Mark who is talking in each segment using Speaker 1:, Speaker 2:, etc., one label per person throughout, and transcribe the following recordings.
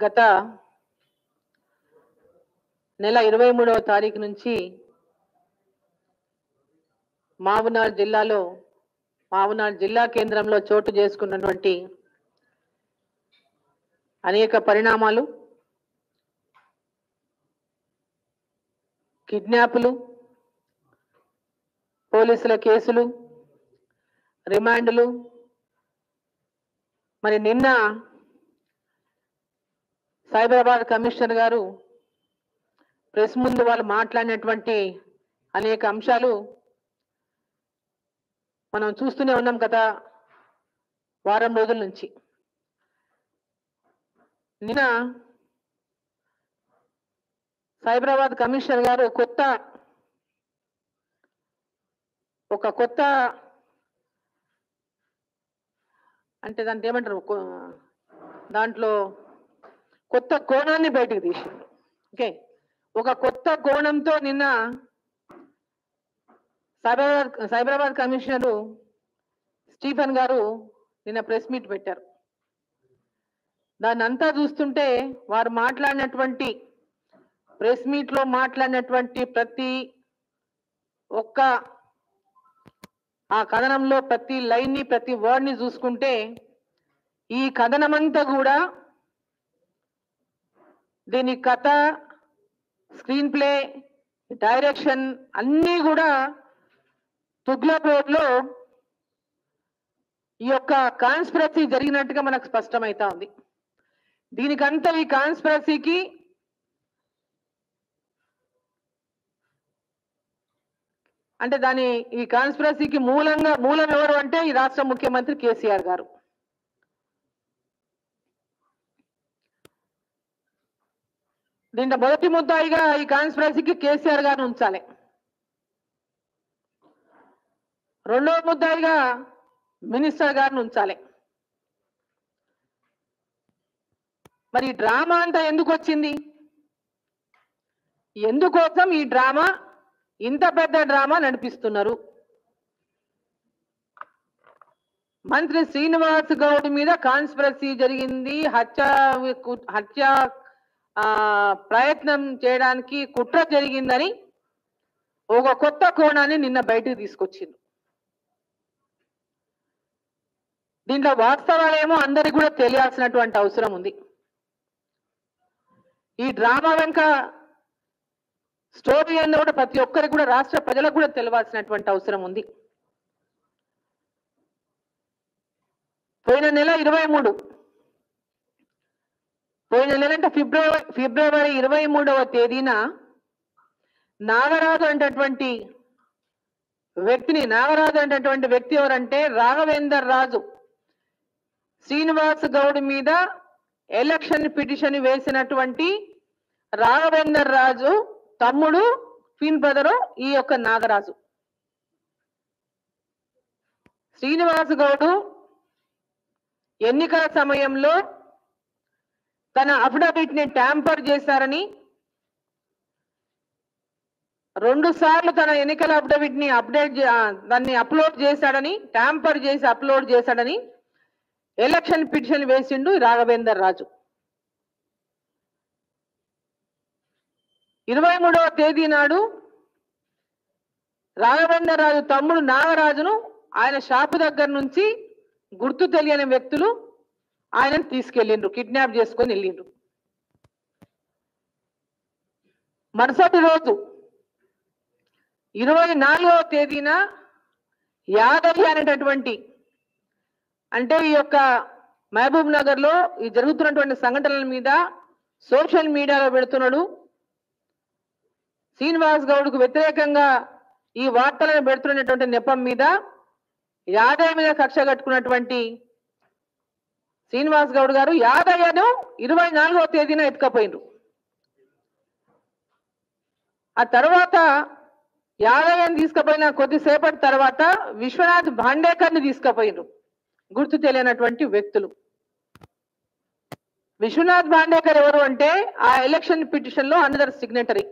Speaker 1: గత నెల ఇరవై మూడవ తారీఖు నుంచి మావునార్ జిల్లాలో మావునార్ జిల్లా కేంద్రంలో చోటు చేసుకున్నటువంటి అనేక పరిణామాలు కిడ్నాపులు పోలీసుల కేసులు రిమాండ్లు మరి నిన్న సైబరాబాద్ కమిషనర్ గారు ప్రెస్ ముందు వాళ్ళు మాట్లాడినటువంటి అనేక అంశాలు మనం చూస్తూనే ఉన్నాం కదా వారం రోజుల నుంచి నిన్న సైబరాబాద్ కమిషనర్ గారు కొత్త ఒక కొత్త అంటే దాంట్లో ఏమంటారు కొ- దాంట్లో కొత్త కోణాన్ని బయటకు తీసిండు ఓకే ఒక కొత్త కోణంతో నిన్న సైబరాబాద్ సైబరాబాద్ కమిషనరు స్టీఫెన్ గారు నిన్న ప్రెస్ మీట్ పెట్టారు దాన్ని అంతా చూస్తుంటే వారు మాట్లాడినటువంటి ప్రెస్ మీట్ లో మాట్లాడినటువంటి ప్రతి ఒక్క ఆ కథనంలో ప్రతి లైన్ ని ప్రతి వర్డ్ ని చూసుకుంటే ఈ కథనమంతా కూడా దీని కథ స్క్రీన్ ప్లే డైరెక్షన్ అన్నీ కూడా తుగ్లక్ రోడ్ లో ఈ యొక్క కాన్స్పిరసీ జరిగినట్టుగా మనకు స్పష్టమైతా ఉంది దీనికంతా ఈ కాన్స్పిరసీకి అంటే దాని ఈ కాన్స్పిరసీకి మూలంగా మూలం ఎవరు అంటే ఈ రాష్ట్ర ముఖ్యమంత్రి కేసీఆర్ గారు దీంట్లో మొదటి ముద్దాయిగా ఈ కాన్స్పిరసీకి కేసీఆర్ గారిని ఉంచాలి రెండవ ముద్దాయిగా మినిస్టర్ గారిని ఉంచాలి మరి ఈ డ్రామా అంతా ఎందుకు వచ్చింది ఎందుకోసం ఈ డ్రామా ఇంత పెద్ద డ్రామా నడిపిస్తున్నారు మంత్రి శ్రీనివాస్ గౌడ్ మీద కాన్స్పిరసీ జరిగింది హత్య కు- హత్య ఆ, ప్రయత్నం చేయడానికి కుట్ర జరిగిందని ఒక కొత్త కోణాన్ని నిన్న బయటకు తీసుకొచ్చింది దీంట్లో వాస్తవాలేమో అందరికి కూడా తెలియాల్సినటువంటి అవసరం ఉంది ఈ డ్రామా వెనుక స్టోరీ అన్న కూడా ప్రతి ఒక్కరికి కూడా రాష్ట్ర ప్రజలకు కూడా తెలియాల్సినటువంటి అవసరం ఉంది పోయిన నెల ఇరవై మూడు పోయిన నెల అంటే ఫిబ్రవరి ఫిబ్రవరి ఇరవై మూడవ తేదీన నాగరాజు అనేటటువంటి వ్యక్తిని నాగరాజు అనేటటువంటి వ్యక్తి ఎవరంటే రాఘవేందర్ రాజు శ్రీనివాస్ గౌడ్ మీద ఎలక్షన్ పిటిషన్ వేసినటువంటి రాఘవేందర్ రాజు తమ్ముడు ట్విన్ బ్రదరు ఈ యొక్క నాగరాజు శ్రీనివాస్ గౌడు ఎన్నికల సమయంలో తన అఫిడవిట్ ని ట్యాంపర్ చేశారని రెండు సార్లు తన ఎన్నికల అఫిడవిట్ ని అప్డేట్ చే- ఆ, దాన్ని అప్లోడ్ చేశాడని ట్యాంపర్ చేసి అప్లోడ్ చేశాడని ఎలక్షన్ పిటిషన్ వేసిండు ఈ రాఘవేందర్ రాజు ఇరవై మూడవ తేదీ నాడు రాఘవేందర్ రాజు తమ్ముడు నాగరాజును ఆయన షాపు దగ్గర నుంచి గుర్తు తెలియని వ్యక్తులు ఆయనను తీసుకెళ్ళిండ్రు కిడ్నాప్ చేసుకొని వెళ్ళిండ్రు మరుసటి రోజు ఇరవై నాలుగవ తేదీన యాదవి అనేటటువంటి అంటే ఈ యొక్క మహబూబ్ నగర్ లో ఈ జరుగుతున్నటువంటి సంఘటనల మీద సోషల్ మీడియాలో పెడుతున్నాడు శ్రీనివాస్ గౌడ్కు వ్యతిరేకంగా ఈ వార్తలను పెడుతున్నటువంటి నెపం మీద యాదయ్య మీద కక్ష కట్టుకున్నటువంటి శ్రీనివాస్ గౌడ్ గారు యాదయ్యను ఇరవై నాలుగవ తేదీన ఎత్తుకపోయిండ్రు ఆ తర్వాత యాదయ్యను తీసుకుపోయిన కొద్దిసేపటి తర్వాత విశ్వనాథ్ భాండేకర్ ని తీసుకుపోయిండ్రు గుర్తు తెలియనటువంటి వ్యక్తులు విశ్వనాథ్ భాండేకర్ ఎవరు అంటే ఆ ఎలక్షన్ పిటిషన్ లో అనదర్ సిగ్నేటరీ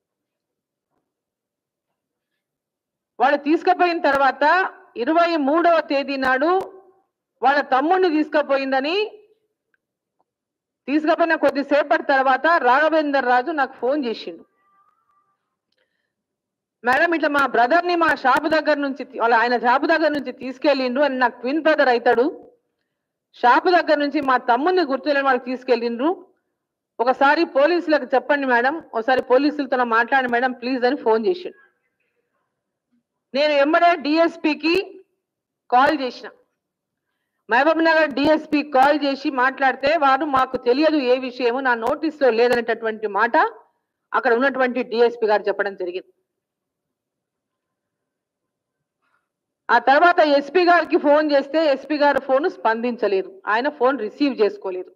Speaker 1: వాళ్ళు తీసుకుపోయిన తర్వాత ఇరవై మూడవ తేదీ నాడు వాళ్ళ తమ్ముడిని తీసుకుపోయిందని తీసుకపోయిన కొద్దిసేపటి తర్వాత రాఘవేందర్ రాజు నాకు ఫోన్ చేసిండు మేడం ఇట్లా మా బ్రదర్ ని మా షాప్ దగ్గర నుంచి తీ- వాళ్ళ ఆయన షాప్ దగ్గర నుంచి తీసుకెళ్ళిండ్రు అని నాకు ట్విన్ బ్రదర్ అవుతాడు షాప్ దగ్గర నుంచి మా తమ్ముని గుర్తులేని వాళ్ళకి తీసుకెళ్ళిండ్రు ఒకసారి పోలీసులకు చెప్పండి మేడం ఒకసారి పోలీసులతో మాట్లాడండి మేడం ప్లీజ్ అని ఫోన్ చేసిండు నేను ఎమ్మడే డిఎస్పికి కాల్ చేసిన మహబూబ్ నగర్ డిఎస్పి కాల్ చేసి మాట్లాడితే వారు మాకు తెలియదు ఏ విషయము నా నోటీస్ లో లేదనేటటువంటి మాట అక్కడ ఉన్నటువంటి డిఎస్పి గారు చెప్పడం జరిగింది ఆ తర్వాత ఎస్పీ గారికి ఫోన్ చేస్తే ఎస్పీ గారు ఫోన్ స్పందించలేదు ఆయన ఫోన్ రిసీవ్ చేసుకోలేదు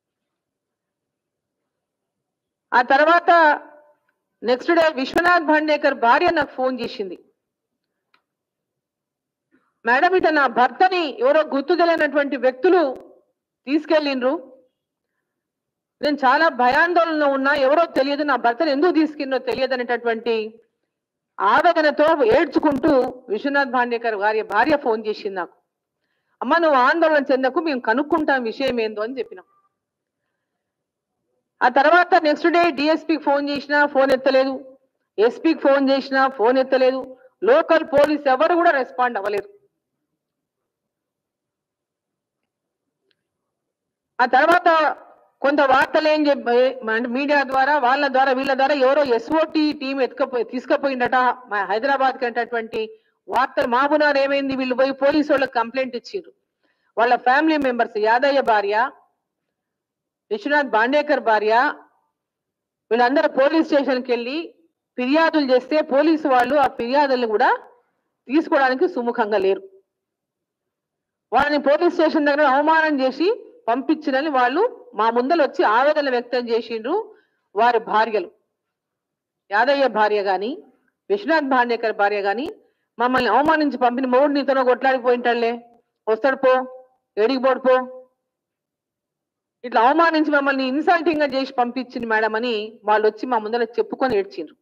Speaker 1: ఆ తర్వాత నెక్స్ట్ డే విశ్వనాథ్ భండేకర్ భార్య నాకు ఫోన్ చేసింది మేడం ఇట నా భర్తని ఎవరో గుర్తు తెలియనటువంటి వ్యక్తులు తీసుకెళ్ళిండ్రు నేను చాలా భయాందోళనలో ఉన్నా ఎవరో తెలియదు నా భర్తను ఎందుకు తీసుకెళ్ళినో తెలియదు అనేటటువంటి ఆవేదనతో ఏడ్చుకుంటూ విశ్వనాథ్ భాండేకర్ గారి భార్య ఫోన్ చేసింది నాకు అమ్మ నువ్వు ఆందోళన చెందకు మేము కనుక్కుంటాం విషయం ఏందో అని చెప్పినాం ఆ తర్వాత నెక్స్ట్ డే డిఎస్పీకి ఫోన్ చేసినా ఫోన్ ఎత్తలేదు ఎస్పీకి ఫోన్ చేసినా ఫోన్ ఎత్తలేదు లోకల్ పోలీస్ ఎవరు కూడా రెస్పాండ్ అవ్వలేదు ఆ తర్వాత కొంత వార్తలు ఏం చెప్ప అంటే మీడియా ద్వారా వాళ్ళ ద్వారా వీళ్ళ ద్వారా ఎవరో ఎస్ఓటి టీం ఎత్తుకపోయి తీసుకుపోయిందట మా హైదరాబాద్ కంటటువంటి వార్తలు మాబునార్ ఏమైంది వీళ్ళు పోయి పోలీసు వాళ్ళకి కంప్లైంట్ ఇచ్చారు వాళ్ళ ఫ్యామిలీ మెంబర్స్ యాదయ్య భార్య విశ్వనాథ్ బాండేకర్ భార్య వీళ్ళందరూ పోలీస్ స్టేషన్కి వెళ్ళి ఫిర్యాదులు చేస్తే పోలీసు వాళ్ళు ఆ ఫిర్యాదులు కూడా తీసుకోవడానికి సుముఖంగా లేరు వాళ్ళని పోలీస్ స్టేషన్ దగ్గర అవమానం చేసి పంపించినని వాళ్ళు మా ముందర వచ్చి ఆవేదన వ్యక్తం చేసిండ్రు వారి భార్యలు యాదయ్య భార్య గాని విశ్వనాథ్ భాండేకర్ భార్య గాని మమ్మల్ని అవమానించి పంపిన మూడు నీతోనో కొట్లాడిపోయింటాడులే వస్తాడు పో ఏడికి పోడు పో ఇట్లా అవమానించి మమ్మల్ని ఇన్సల్టింగ్ గా చేసి పంపించింది మేడం అని వాళ్ళు వచ్చి మా ముందర చెప్పుకొని ఏడ్చిండ్రు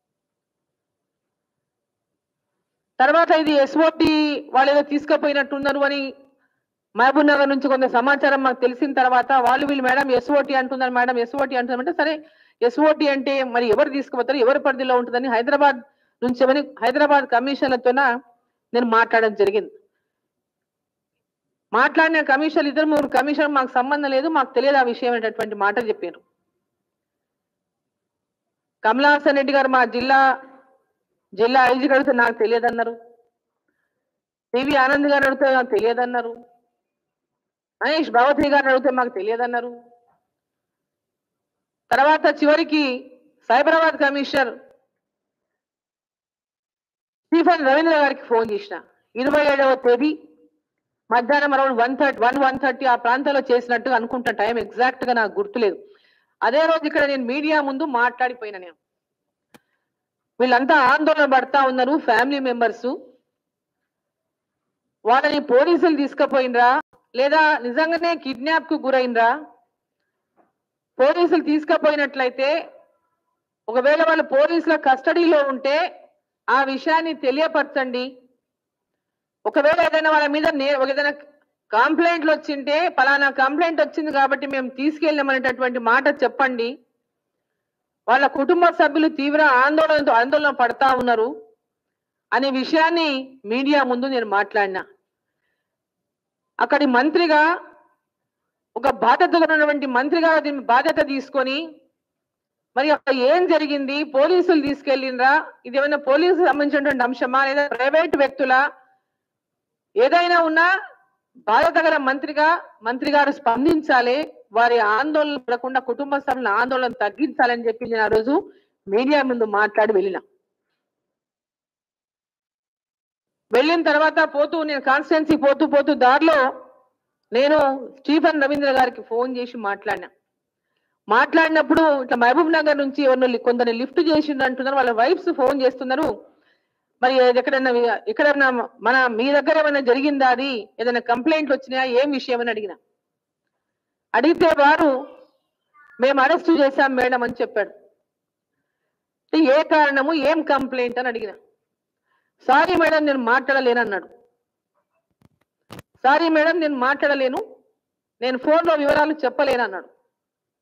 Speaker 1: తర్వాత ఇది ఎస్ఓటి వాళ్ళు ఏదో తీసుకుపోయినట్టున్నారు అని మహబూబ్ నగర్ నుంచి కొంత సమాచారం మాకు తెలిసిన తర్వాత వాళ్ళు వీళ్ళు మేడం ఎస్ఓటి అంటున్నారు మేడం ఎస్ఓటి అంటున్నారంటే సరే ఎస్ఓటి అంటే మరి ఎవరు తీసుకుపోతారు ఎవరి పరిధిలో ఉంటుందని హైదరాబాద్ నుంచి ఏమని హైదరాబాద్ కమిషన్లతోన నేను మాట్లాడడం జరిగింది మాట్లాడిన కమిషన్లు ఇద్దరు మూడు కమిషన్ మాకు సంబంధం లేదు మాకు తెలియదు ఆ విషయం అనేటటువంటి మాట చెప్పారు కమలాసన్ రెడ్డి గారు మా జిల్లా జిల్లా ఐజీ అడిగితే నాకు తెలియదన్నారు సివి ఆనంద్ గారు అడిగితే నాకు తెలియదన్నారు మహేష్ భగవతి గారిని అడిగితే మాకు తెలియదన్నారు తర్వాత చివరికి సైబరాబాద్ కమిషనర్ స్టీఫెన్ రవీంద్ర గారికి ఫోన్ చేసిన ఇరవై ఏడవ తేదీ మధ్యాహ్నం around one thirty one one thirty ఆ ప్రాంతంలో చేసినట్టు అనుకుంటా టైం ఎగ్జాక్ట్ గా నాకు గుర్తులేదు అదే రోజు ఇక్కడ నేను మీడియా ముందు మాట్లాడిపోయినా నేను వీళ్ళంతా ఆందోళన పడతా ఉన్నారు ఫ్యామిలీ మెంబర్స్ వాళ్ళని పోలీసులు తీసుకుపోయినరా లేదా నిజంగానే కిడ్నాప్ కు గురైనరా పోలీసులు తీసుకుపోయినట్లయితే ఒకవేళ వాళ్ళు పోలీసుల కస్టడీలో ఉంటే ఆ విషయాన్ని తెలియపరచండి ఒకవేళ ఏదైనా వాళ్ళ మీద నే- ఒక ఏదైనా కంప్లైంట్లు వచ్చింటే పలానా కంప్లైంట్ వచ్చింది కాబట్టి మేము తీసుకెళ్ళామనేటటువంటి మాట చెప్పండి వాళ్ళ కుటుంబ సభ్యులు తీవ్ర ఆందోళనతో ఆందోళన పడతా ఉన్నారు అనే విషయాన్ని మీడియా ముందు నేను మాట్లాడినా అక్కడి మంత్రిగా ఒక బాధ్యత ఉన్నటువంటి మంత్రిగా దీని బాధ్యత తీసుకొని మరి అక్కడ ఏం జరిగింది పోలీసులు తీసుకెళ్ళిండ్రా ఇది ఏమైనా పోలీసు సంబంధించినటువంటి అంశమా లేదా ప్రైవేట్ వ్యక్తుల ఏదైనా ఉన్నా బాధ్యత గల మంత్రిగా మంత్రి గారు స్పందించాలి వారి ఆందోళన పడకుండా కుటుంబ సభ్యుల ఆందోళన తగ్గించాలని చెప్పి నేను ఆ రోజు మీడియా ముందు మాట్లాడి వెళ్ళిన వెళ్ళిన తర్వాత పోతూ నేను కాన్స్టిట్యున్సీ పోతూ పోతూ దారిలో నేను స్టీఫెన్ రవీంద్ర గారికి ఫోన్ చేసి మాట్లాడినా మాట్లాడినప్పుడు ఇట్లా మహబూబ్ నగర్ నుంచి ఎవరినో లి- కొందరిని లిఫ్ట్ చేసిండ్రు అంటున్నారు వాళ్ళ వైఫ్స్ ఫోన్ చేస్తున్నారు మరి అది ఎక్కడన్నా మీ- ఎక్కడన్నా మన మీ దగ్గర ఏమైనా జరిగిందా అది ఏదైనా కంప్లైంట్లు వచ్చినాయా ఏం విషయం అని అడిగిన అడిగితే వారు మేము అరెస్ట్ చేశాం మేడం అని చెప్పాడు అంటే ఏ కారణము ఏం కంప్లైంట్ అని అడిగిన సారీ మేడం నేను మాట్లాడలేను అన్నాడు సారీ మేడం నేను మాట్లాడలేను నేను ఫోన్లో వివరాలు చెప్పలేను అన్నాడు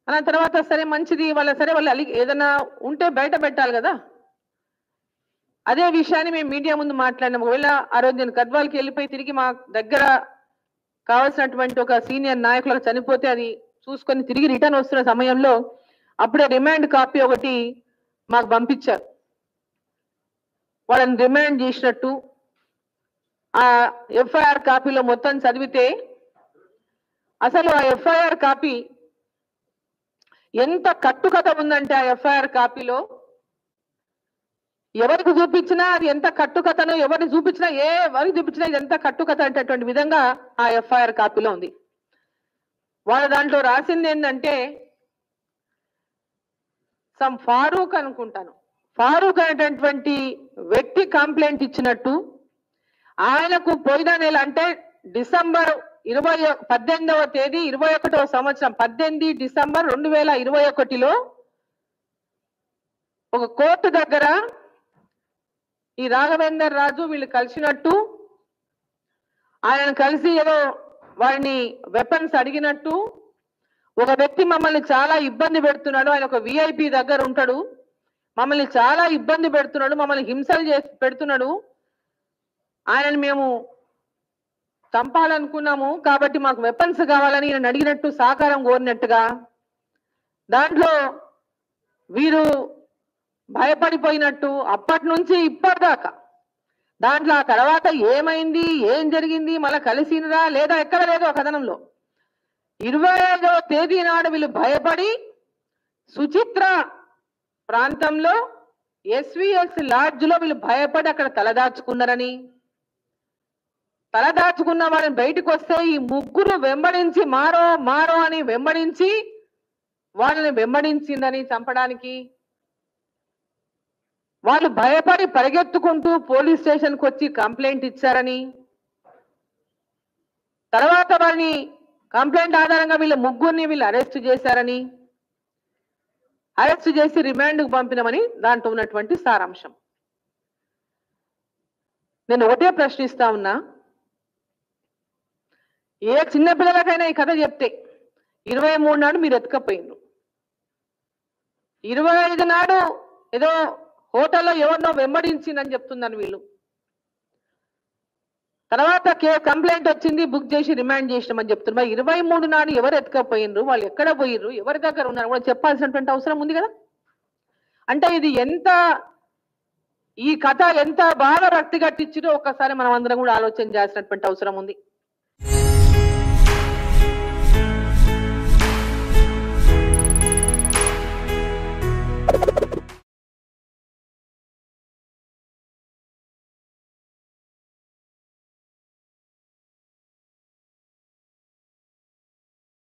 Speaker 1: అన్న తర్వాత సరే మంచిది వాళ్ళ సరే వాళ్ళు అలిగి ఏదైనా ఉంటే బయట పెట్టాలి కదా అదే విషయాన్ని మేము మీడియా ముందు మాట్లాడినాం ఒకవేళ ఆ రోజు నేను గద్వాలకి వెళ్ళిపోయి తిరిగి మా దగ్గర కావాల్సినటువంటి ఒక సీనియర్ నాయకులకు చనిపోతే అది చూసుకొని తిరిగి రిటర్న్ వస్తున్న సమయంలో అప్పుడే రిమాండ్ కాపీ ఒకటి మాకు పంపించారు వాళ్ళని రిమాండ్ చేసినట్టు ఆ ఎఫ్ఐఆర్ కాపీలో మొత్తం చదివితే అసలు ఆ ఎఫ్ఐఆర్ కాపీ ఎంత కట్టుకథ ఉందంటే ఆ ఎఫ్ఐఆర్ కాపీలో ఎవరికి చూపించినా అది ఎంత కట్టుకథనో ఎవరిని చూపించినా ఏ ఎవరికి చూపించినా ఇది ఎంత కట్టుకథ అనేటటువంటి విధంగా ఆ ఎఫ్ఐఆర్ కాపీలో ఉంది వాళ్ళ దాంట్లో రాసింది ఏంటంటే సమ్ ఫారూక్ అనుకుంటాను ఫారూక్ అనేటటువంటి వ్యక్తి కంప్లైంట్ ఇచ్చినట్టు ఆయనకు పోయిన నెల అంటే డిసెంబర్ ఇరవై పద్దెనిమిదవ తేదీ ఇరవై ఒకటవ సంవత్సరం పద్దెనిమిది డిసెంబర్ రెండు వేల ఇరవై ఒకటిలో ఒక కోర్టు దగ్గర ఈ రాఘవేందర్ రాజు వీళ్ళు కలిసినట్టు ఆయనను కలిసి ఏదో వారిని వెపన్స్ అడిగినట్టు ఒక వ్యక్తి మమ్మల్ని చాలా ఇబ్బంది పెడుతున్నాడు ఆయన ఒక విఐపి దగ్గర ఉంటాడు మమ్మల్ని చాలా ఇబ్బంది పెడుతున్నాడు మమ్మల్ని హింసలు చేసి పెడుతున్నాడు ఆయనని మేము చంపాలనుకున్నాము కాబట్టి మాకు వెపన్స్ కావాలని ఈయన అడిగినట్టు సహకారం కోరినట్టుగా దాంట్లో వీరు భయపడిపోయినట్టు అప్పటి నుంచి ఇప్పటిదాకా దాంట్లో ఆ తర్వాత ఏమైంది ఏం జరిగింది మళ్ళా కలిసినరా లేదా ఎక్కడ లేదు ఆ కథనంలో ఇరవై ఐదవ తేదీ నాడు వీళ్ళు భయపడి సుచిత్ర ప్రాంతంలో ఎస్విఎస్ లాడ్జ్ లో వీళ్ళు భయపడి అక్కడ తలదాచుకున్నారని తలదాచుకున్న వారిని బయటకు వస్తే ఈ ముగ్గురు వెంబడించి మారో మారో అని వెంబడించి వాళ్ళని వెంబడించిందని చంపడానికి వాళ్ళు భయపడి పరిగెత్తుకుంటూ పోలీస్ స్టేషన్కి వచ్చి కంప్లైంట్ ఇచ్చారని తర్వాత వారిని కంప్లైంట్ ఆధారంగా వీళ్ళ ముగ్గురిని వీళ్ళు అరెస్ట్ చేశారని అరెస్ట్ చేసి రిమాండ్కు పంపినామని దాంట్లో ఉన్నటువంటి సారాంశం నేను ఒకటే ప్రశ్నిస్తా ఉన్నా ఏ చిన్న పిల్లలకైనా ఈ కథ చెప్తే ఇరవై మూడు నాడు మీరు ఎత్తుకపోయిండ్రు ఇరవై ఐదు నాడు ఏదో హోటల్లో ఎవరినో వెంబడించిందని చెప్తున్నాను వీళ్ళు తర్వాత కే కంప్లైంట్ వచ్చింది బుక్ చేసి రిమాండ్ చేసినామని చెప్తున్నారు మరి ఇరవై మూడు నాడు ఎవరు ఎత్తుకపోయినరు వాళ్ళు ఎక్కడ పోయిర్రు ఎవరి దగ్గర ఉన్నారు కూడా చెప్పాల్సినటువంటి అవసరం ఉంది కదా అంటే ఇది ఎంత ఈ కథ ఎంత బాగా రక్తి కట్టించిరో ఒక్కసారి మనం అందరం కూడా ఆలోచన చేయాల్సినటువంటి అవసరం ఉంది